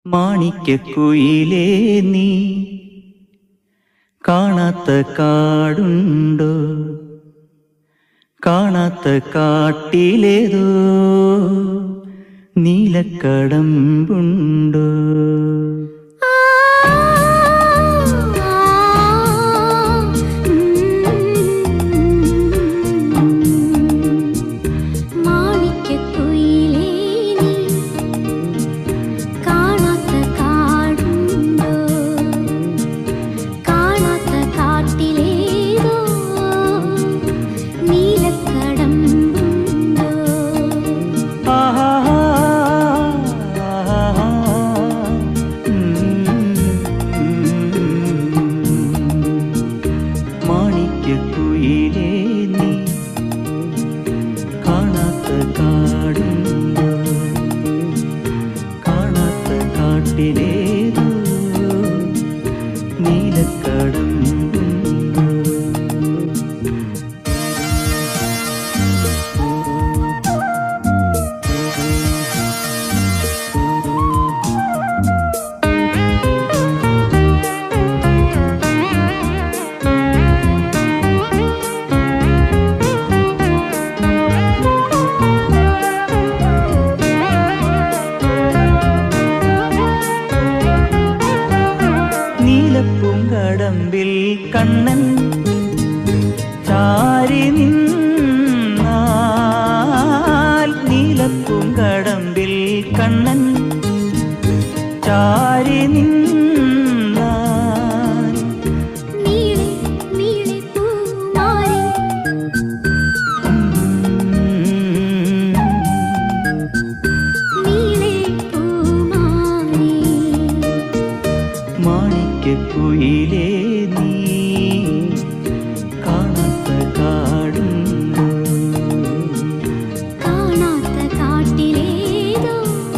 മാണിക്കക്കുയിലേ നീ കാണാത്ത കാടുണ്ടോ കാണാത്ത കാട്ടിലേതോ നീലക്കടമ്പുണ്ടോ മാണിക്കക്കുയിലേ നീ കാണാത്ത കാടുണ്ടോ കാണാത്ത കാട്ടിലേതോ നീലക്കടമ്പുണ്ടോ ആഹാ, ആഹാ, ഉം, മാണിക്യക്കുയിലേ നീ കാണാത്ത കാടുണ്ടോ കാണാത്ത കാട്ടിലേതോ നീലക്കടമ്പുണ്ടോ നീലപ്പൂങ്കടമ്പിൽ കണ്ണൻ ചാരി നിന്നാൽ നീലപ്പൂങ്കടമ്പിൽ കണ്ണൻ ചാരി നിന്നാൽ നീളെ നീളെ പൂമാരി നീളെ പൂമാരി മാണിക്കക്കുയിലേ നീ കാണാത്ത കാടുണ്ടോ കാണാത്ത കാട്ടിലേതോ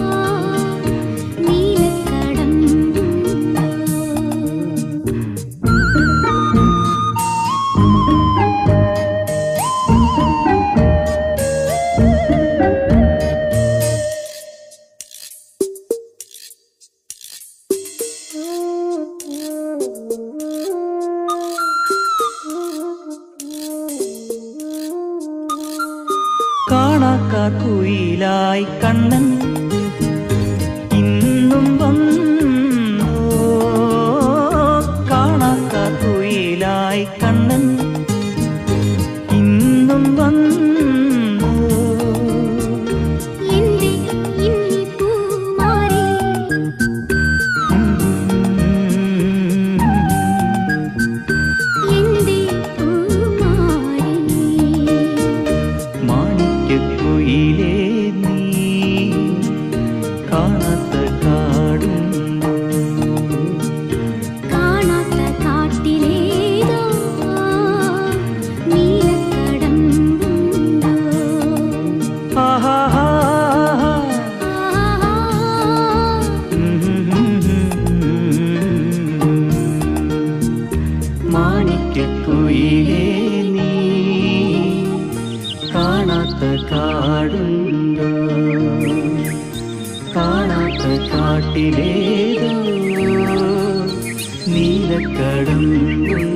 നീലക്കടമ്പുണ്ടോ കാണാക്കാക്കുയിലായി കണ്ണൻ ഇന്നും വന്നോ കാണാക്കാക്കുയിലായി കണ്ണൻ ഇന്നും വന്നോ എന്റെ ഇന്നി പൂമാരി എന്റെ പൂമാരി മാണിക്യക്കുയിലേ നീ കാണാത്ത കാടുണ്ടോ കാണാത്ത കാട്ടിലേതോ നീലക്കടമ്പുണ്ടോ ആഹാ ആഹാ മാണിക്യക്കുയിലേ നീ കാണാത്ത കാടുണ്ടോ കാണാത്ത കാട്ടിലേതോ നീലക്കടമ്പുണ്ടോ